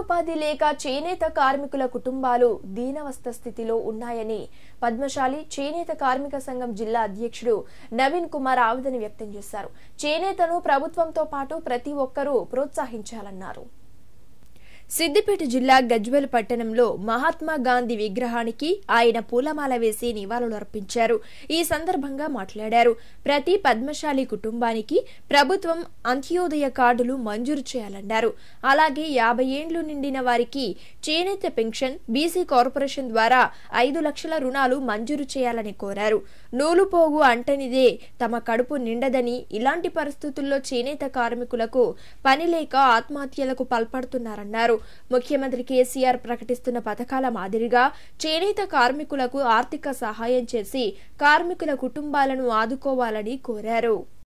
జీవనోపాధి లేక చేనేత కార్మికుల కుటుంబాలు దీనవస్థ స్థితిలో ఉన్నాయని పద్మశాలి చేనేత కార్మిక సంఘం జిల్లా అధ్యక్షుడు నవీన్ కుమార్ ఆవేదన వ్యక్తం చేశారు చేనేతను ప్రభుత్వంతో పాటు ప్రతి ఒక్కరూ ప్రోత్సహించాలన్నారు సిద్దిపేట జిల్లా గజ్వెల్ పట్టణంలో మహాత్మా గాంధీ విగ్రహానికి ఆయన పూలమాల వేసి నివాళులర్పించారు ఈ సందర్భంగా మాట్లాడారు ప్రతి పద్మశాలి కుటుంబానికి ప్రభుత్వం అంత్యోదయ కార్డులు మంజూరు చేయాలన్నారు అలాగే యాభై ఏండ్లు నిండిన వారికి చేనేత పెన్షన్ బీసీ కార్పొరేషన్ ద్వారా ఐదు లక్షల రుణాలు మంజూరు చేయాలని కోరారు నూలు పోగు అంటనిదే తమ కడుపు నిండదని ఇలాంటి పరిస్థితుల్లో చేనేత కార్మికులకు పని లేక ఆత్మహత్యలకు పాల్పడుతున్నారన్నారు ముఖ్యమంత్రి కేసీఆర్ ప్రకటిస్తున్న పథకాల మాదిరిగా చేనేత కార్మికులకు ఆర్థిక సహాయం చేసి కార్మికుల కుటుంబాలను ఆదుకోవాలని కోరారు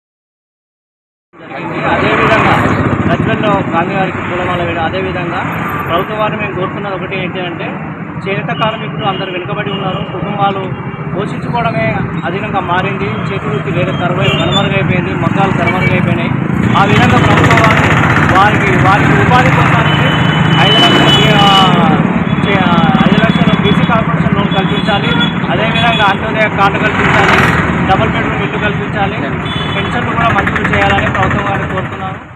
అదేవిధంగా గజ్వెల్లో గాంధీ గారికి పూలమాల వేయడం అదేవిధంగా ప్రభుత్వం వారిని మేము కోరుతున్నది ఒకటి ఏంటి అంటే చేనేత కార్మికులు అందరు వెనుకబడి ఉన్నారు కుటుంబాలు పోషించుకోవడమే అధీనంగా మారింది చేతి వృత్తి వేరే కరువై కనుమరుగైపోయింది మగ్గాలు కనుమరుగైపోయినాయి ఆ విధంగా ప్రభుత్వం వారు వారికి వారికి ఉపాధి కోసానికి ఐదు లక్షల బీ- ఆ, చే- ఆ, ఐదు లక్షల బీసీ కార్పొరేషన్ లోన్ కల్పించాలి అదేవిధంగా అంత్యోదయ కార్డు కల్పించాలి డబుల్ బెడ్రూమ్ ఇల్లు కల్పించాలి పెన్షన్లు కూడా మంజూరు చేయాలని ప్రభుత్వం వారిని కోరుతున్నాను